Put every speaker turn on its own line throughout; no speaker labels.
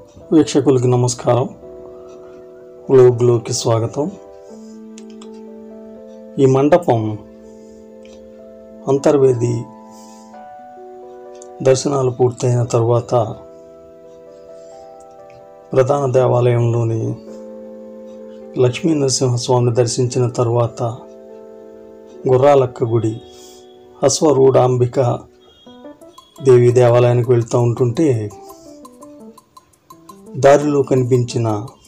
వీక్షకులకి నమస్కారం వ్లోగ్లోకి స్వాగతం ఈ మండపం అంతర్వేది దర్శనాలు పూర్తయిన తర్వాత ప్రధాన దేవాలయంలోని లక్ష్మీ నరసింహస్వామిని దర్శించిన తర్వాత గుర్రాలక్క గుడి అశ్వరూఢాంబిక దేవి దేవాలయానికి వెళ్తూ ఉంటుంటే దారిలో కనిపించిన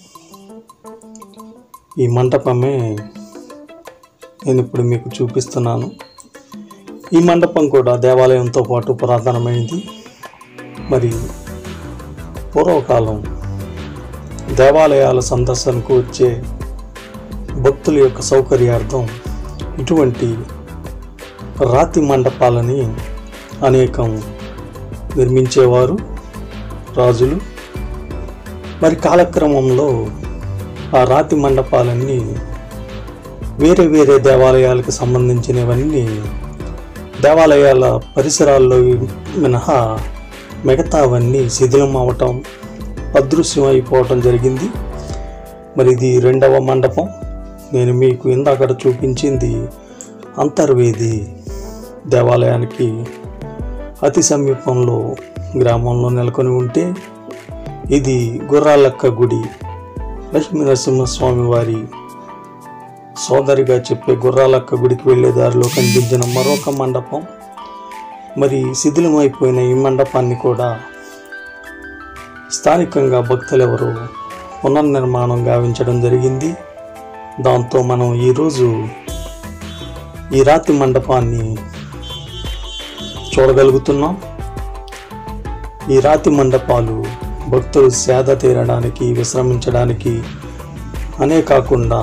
ఈ మంటపమే నేను ఇప్పుడు మీకు చూపిస్తున్నాను ఈ మండపం కూడా దేవాలయంతో పాటు పురాతనమైనది మరి పూర్వకాలం దేవాలయాల సందర్శనకు వచ్చే భక్తుల యొక్క సౌకర్యార్థం ఇటువంటి రాతి మండపాలని అనేకం నిర్మించేవారు రాజులు మరి కాలక్రమంలో ఆ రాతి మండపాలన్నీ వేరే వేరే దేవాలయాలకు సంబంధించినవన్నీ దేవాలయాల పరిసరాల్లో మినహా మిగతావన్నీ శిథిలం అవటం అదృశ్యం అయిపోవటం జరిగింది మరి ఇది రెండవ మండపం నేను మీకు ఇందాకడ చూపించింది అంతర్వేది దేవాలయానికి అతి సమీపంలో గ్రామంలో నెలకొని ఉంటే ఇది గుర్రాలక్క గుడి లక్ష్మీ నరసింహస్వామి వారి సోదరిగా చెప్పే గుర్రాలక్క గుడికి వెళ్ళే దారిలో కనిపించిన మరొక మండపం మరి శిథిలమైపోయిన ఈ మండపాన్ని కూడా స్థానికంగా భక్తులు ఎవరు పునర్నిర్మాణం గావించడం జరిగింది దాంతో మనం ఈరోజు ఈ రాతి మండపాన్ని చూడగలుగుతున్నాం ఈ రాతి మండపాలు భక్తులు సేద తీరడానికి విశ్రమించడానికి అనే కాకుండా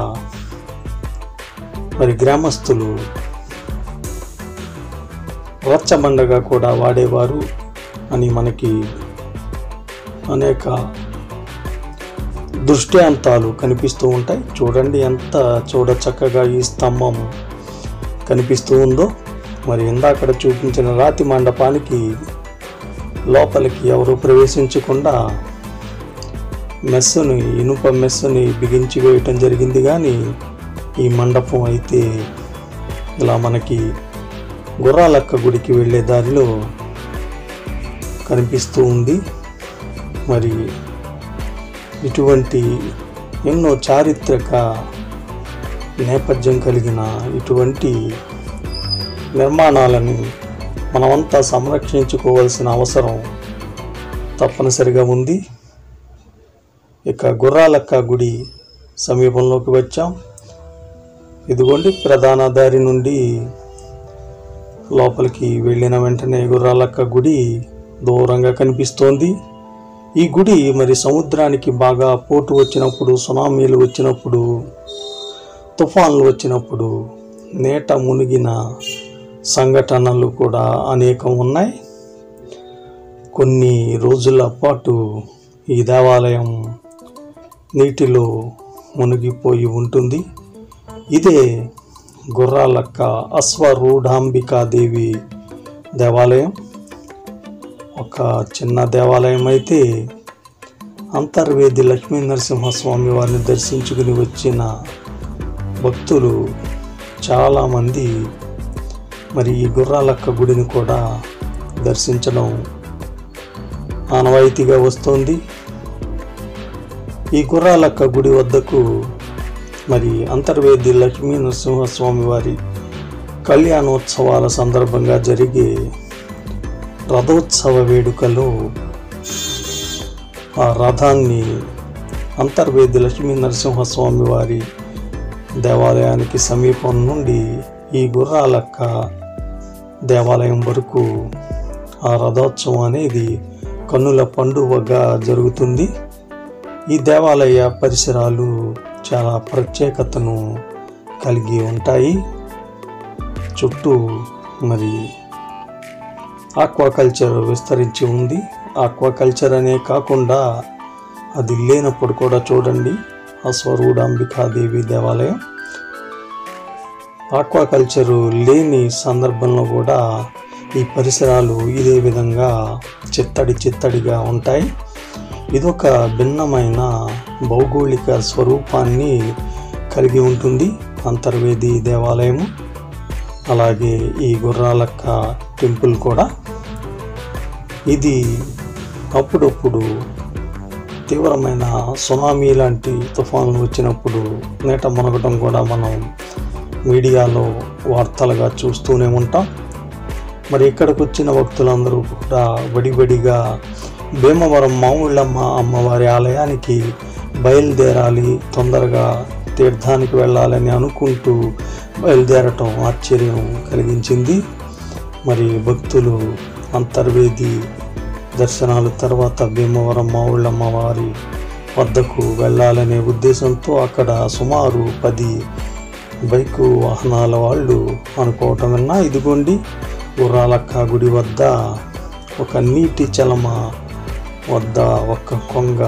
మరి గ్రామస్తులు రచ్చబండగా కూడా వాడేవారు అని మనకి అనేక దృష్టాంతాలు కనిపిస్తూ ఉంటాయి చూడండి ఎంత చూడ చక్కగా ఈ స్తంభం కనిపిస్తూ ఉందో మరి ఇందాకడ చూపించిన రాతి మండపానికి లోపలికి ఎవరు ప్రవేశించకుండా మెస్సుని ఇనుప మెస్సుని బిగించి వేయటం జరిగింది కానీ ఈ మండపం అయితే ఇలా మనకి గుర్రాలక్క గుడికి వెళ్ళే దారిలో కనిపిస్తూ ఉంది మరి ఇటువంటి ఎన్నో చారిత్రక నేపథ్యం కలిగిన ఇటువంటి నిర్మాణాలని మనమంతా సంరక్షించుకోవాల్సిన అవసరం తప్పనిసరిగా ఉంది ఇక గుర్రాలక్క గుడి సమీపంలోకి వచ్చాం ఇదిగోండి ప్రధాన దారి నుండి లోపలికి వెళ్ళిన వెంటనే గుర్రాలక్క గుడి దూరంగా కనిపిస్తోంది ఈ గుడి మరి సముద్రానికి బాగా పోటు వచ్చినప్పుడు సునామీలు వచ్చినప్పుడు తుఫాన్లు వచ్చినప్పుడు నేట మునిగిన సంఘటనలు కూడా అనేకం ఉన్నాయి కొన్ని రోజుల పాటు ఈ దేవాలయం నీటిలో మునిగిపోయి ఉంటుంది ఇదే గుర్రాలక్క అశ్వరూఢాంబికాదేవి దేవాలయం ఒక చిన్న దేవాలయం అయితే అంతర్వేది లక్ష్మీ నరసింహస్వామి వారిని దర్శించుకుని వచ్చిన భక్తులు చాలామంది మరి ఈ గుర్రాలక్క గుడిని కూడా దర్శించడం ఆనవాయితీగా వస్తోంది ఈ గుర్రాలక్క గుడి వద్దకు మరి అంతర్వేది లక్ష్మీ నరసింహస్వామి వారి కళ్యాణోత్సవాల సందర్భంగా జరిగే రథోత్సవ వేడుకలో ఆ రథాన్ని అంతర్వేది లక్ష్మీ నరసింహస్వామి వారి దేవాలయానికి సమీపం నుండి ఈ గుర్రాలక్క దేవాలయం వరకు ఆ రథోత్సవం అనేది కన్నుల పండుగగా జరుగుతుంది ఈ దేవాలయ పరిసరాలు చాలా ప్రత్యేకతను కలిగి ఉంటాయి చుట్టూ మరి ఆక్వాకల్చర్ విస్తరించి ఉంది ఆక్వాకల్చర్ అనే కాకుండా అది లేనప్పుడు కూడా చూడండి అశ్వరూఢాంబికాదేవి దేవాలయం ఆక్వాకల్చరు లేని సందర్భంలో కూడా ఈ పరిసరాలు ఇదే విధంగా చిత్తడి చిత్తడిగా ఉంటాయి ఇదొక భిన్నమైన భౌగోళిక స్వరూపాన్ని కలిగి ఉంటుంది అంతర్వేది దేవాలయము అలాగే ఈ గుర్రాలక్క టెంపుల్ కూడా ఇది అప్పుడప్పుడు తీవ్రమైన సునామీ లాంటి తుఫాన్లు వచ్చినప్పుడు నీట మునగటం కూడా మనం మీడియాలో వార్తలుగా చూస్తూనే ఉంటాం మరి ఇక్కడికి వచ్చిన భక్తులందరూ కూడా వడివడిగా భీమవరం మావుళ్ళమ్మ అమ్మవారి ఆలయానికి బయలుదేరాలి తొందరగా తీర్థానికి వెళ్ళాలని అనుకుంటూ బయలుదేరటం ఆశ్చర్యం కలిగించింది మరి భక్తులు అంతర్వేది దర్శనాల తర్వాత భీమవరం మావుళ్ళమ్మ వారి వద్దకు వెళ్ళాలనే ఉద్దేశంతో అక్కడ సుమారు పది బైకు వాహనాల వాళ్ళు అనుకోవటం విన్నా ఇదిగోండి గుర్రాలక్క గుడి వద్ద ఒక నీటి చలమ వద్ద ఒక కొంగ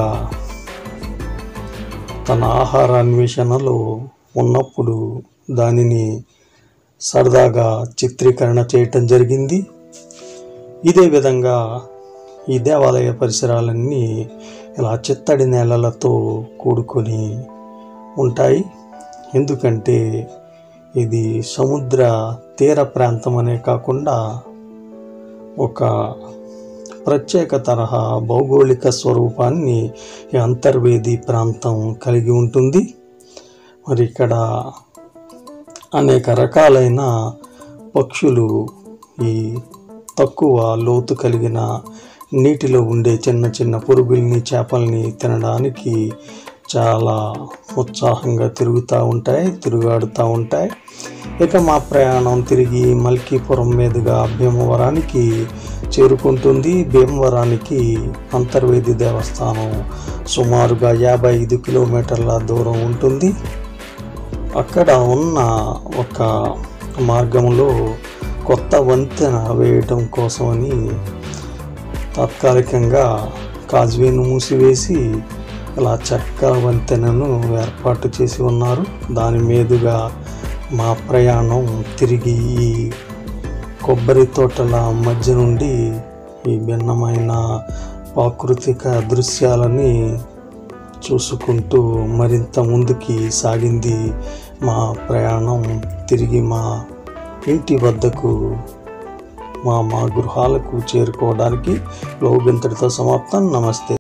తన ఆహార అన్వేషణలో ఉన్నప్పుడు దానిని సరదాగా చిత్రీకరణ చేయటం జరిగింది ఇదే విధంగా ఈ దేవాలయ పరిసరాలన్నీ ఇలా చిత్తడి నేలలతో కూడుకొని ఉంటాయి ఎందుకంటే ఇది సముద్ర తీర ప్రాంతం అనే కాకుండా ఒక ప్రత్యేక తరహా భౌగోళిక స్వరూపాన్ని ఈ అంతర్వేది ప్రాంతం కలిగి ఉంటుంది మరి ఇక్కడ అనేక రకాలైన పక్షులు ఈ తక్కువ లోతు కలిగిన నీటిలో ఉండే చిన్న చిన్న పురుగుల్ని చేపల్ని తినడానికి చాలా ఉత్సాహంగా తిరుగుతూ ఉంటాయి తిరుగాడుతూ ఉంటాయి ఇక మా ప్రయాణం తిరిగి మల్కీపురం మీదుగా భీమవరానికి చేరుకుంటుంది భీమవరానికి అంతర్వేది దేవస్థానం సుమారుగా యాభై ఐదు కిలోమీటర్ల దూరం ఉంటుంది అక్కడ ఉన్న ఒక మార్గంలో కొత్త వంతెన వేయటం కోసమని తాత్కాలికంగా కాజ్వేను మూసివేసి ఇలా చెక్క వంతెనను ఏర్పాటు చేసి ఉన్నారు దాని మీదుగా మా ప్రయాణం తిరిగి ఈ కొబ్బరి తోటల మధ్య నుండి ఈ భిన్నమైన ప్రాకృతిక దృశ్యాలని చూసుకుంటూ మరింత ముందుకి సాగింది మా ప్రయాణం తిరిగి మా ఇంటి వద్దకు మా మా గృహాలకు చేరుకోవడానికి లోగింతటితో సమాప్తం నమస్తే